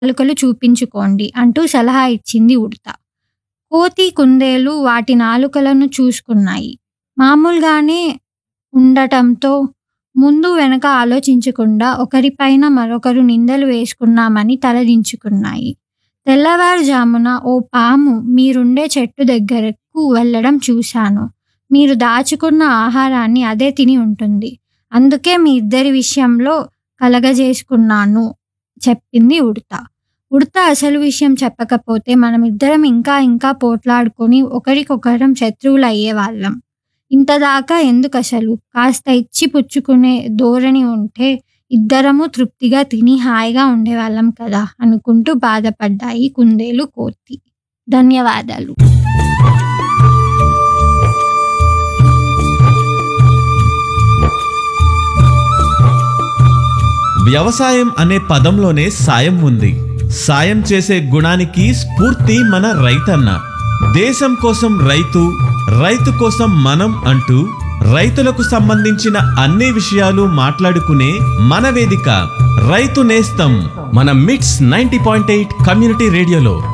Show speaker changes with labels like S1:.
S1: నాలుకలు చూపించుకోండి అంటూ సలహా ఇచ్చింది ఉడత కోతి కుందేలు వాటి నాలుకలను చూసుకున్నాయి మామూలుగానే ఉండటంతో ముందు వెనక ఆలోచించకుండా ఒకరిపైన మరొకరు నిందలు వేసుకున్నామని తలదించుకున్నాయి తెల్లవారుజామున ఓ పాము మీరుండే చెట్టు దగ్గరకు వెళ్ళడం చూశాను మీరు దాచుకున్న ఆహారాన్ని అదే తిని ఉంటుంది అందుకే మీ ఇద్దరి విషయంలో కలగజేసుకున్నాను చెప్పింది ఉడత ఉడత అసలు విషయం చెప్పకపోతే మనమిద్దరం ఇంకా ఇంకా పోట్లాడుకొని ఒకరికొకరం శత్రువులు అయ్యేవాళ్ళం ఇంతదాకా ఎందుకు అసలు కాస్త ఇచ్చి పుచ్చుకునే ధోరణి ఉంటే ఇద్దరము తృప్తిగా తిని హాయిగా ఉండేవాళ్ళం కదా అనుకుంటూ బాధపడ్డాయి కుందేలు కోతి ధన్యవాదాలు
S2: వ్యవసాయం అనే పదంలోనే సాయం ఉంది సాయం చేసే గుణానికి స్ఫూర్తి మన రైతన్న దేశం కోసం రైతు రైతు కోసం మనం అంటూ రైతులకు సంబంధించిన అన్ని విషయాలు మాట్లాడుకునే మన వేదిక రైతు నేస్తం మన మిట్స్ నైంటీ పాయింట్ ఎయిట్ కమ్యూనిటీ రేడియోలో